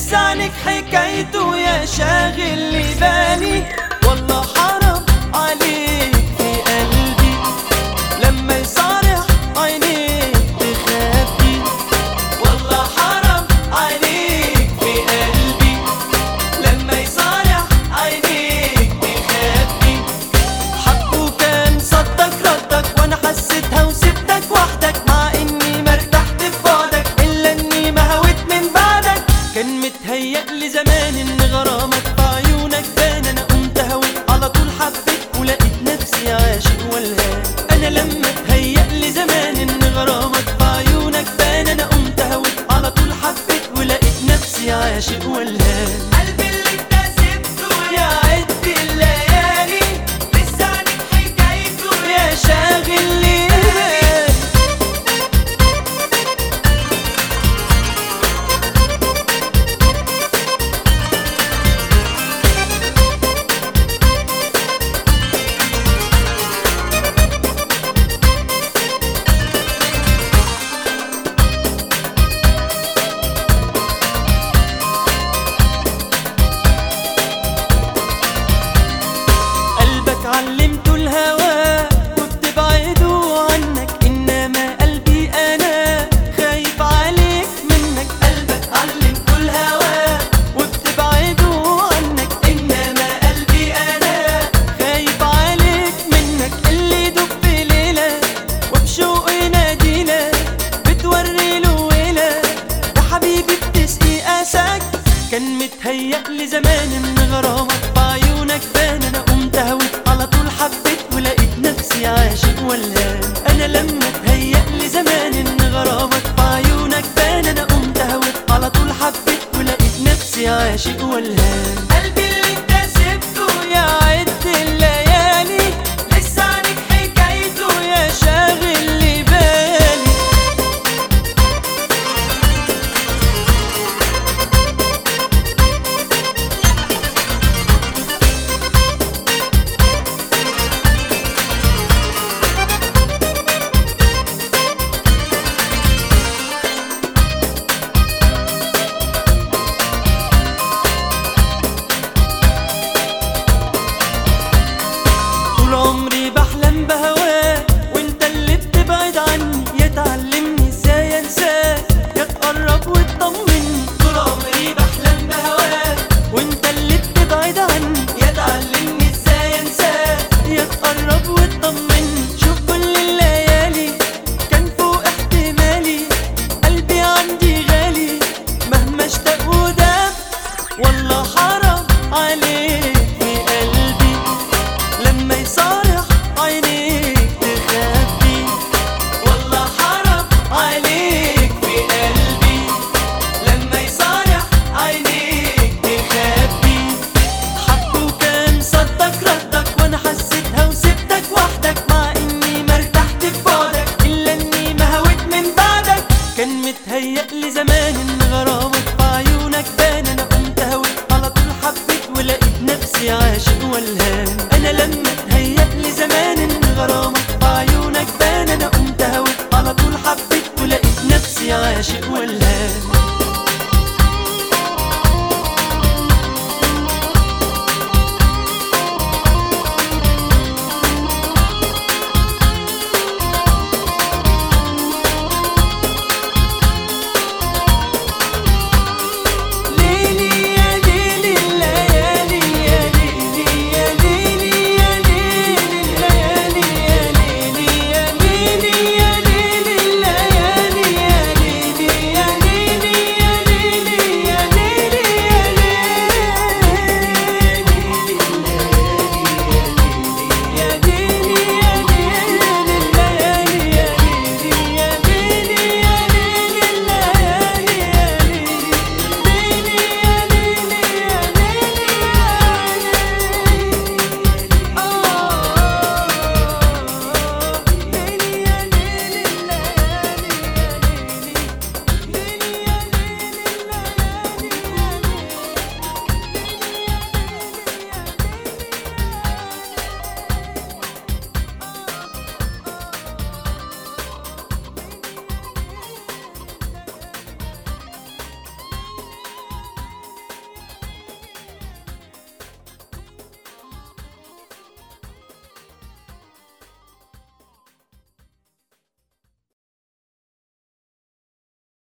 لسانك حكايته يا شاغل لي بالي والله حرام عليك في قلبي لما يصارح عينيك تخبي والله حرام عليك في قلبي لما يصارح عينيك تخبي حقه كان صدق ردك وانا حسيتها وسبتك وحدك مع اني ما ارتحت في بعدك الا اني ما هويت من بعدك كان متهيأ لي زمان ان غرامك في عيونك بان انا قمت هويت على طول حبيت ولقيت نفسي عاشق والهان انا لما اتهيأ لي زمان ان غرامك في عيونك بان انا قمت هويت على طول حبيت ولقيت نفسي عاشق والهان قلبي اللي انت سبته يا عد الليالي لسانك حكايته يا شاغل لي قلبك علمته الهوى وبتبعده عنك انما قلبي انا خايف عليك منك قلبك علمته الهوى وبتبعده عنك انما قلبي انا خايف عليك منك اللي يدوب في ليله وبشوق ينادينا بتوري له ويله يا حبيبي بتسقي اساك كان متهيأ لي زمان ان غرامك في عيونك بان انا قمت هويت على طول حبيت ولقيت نفسي عاشق ولهان انا لما اتهيأ لي زمان ان غرامك في عيونك بان انا قمت هويت على طول حبيت ولقيت نفسي عاشق ولهان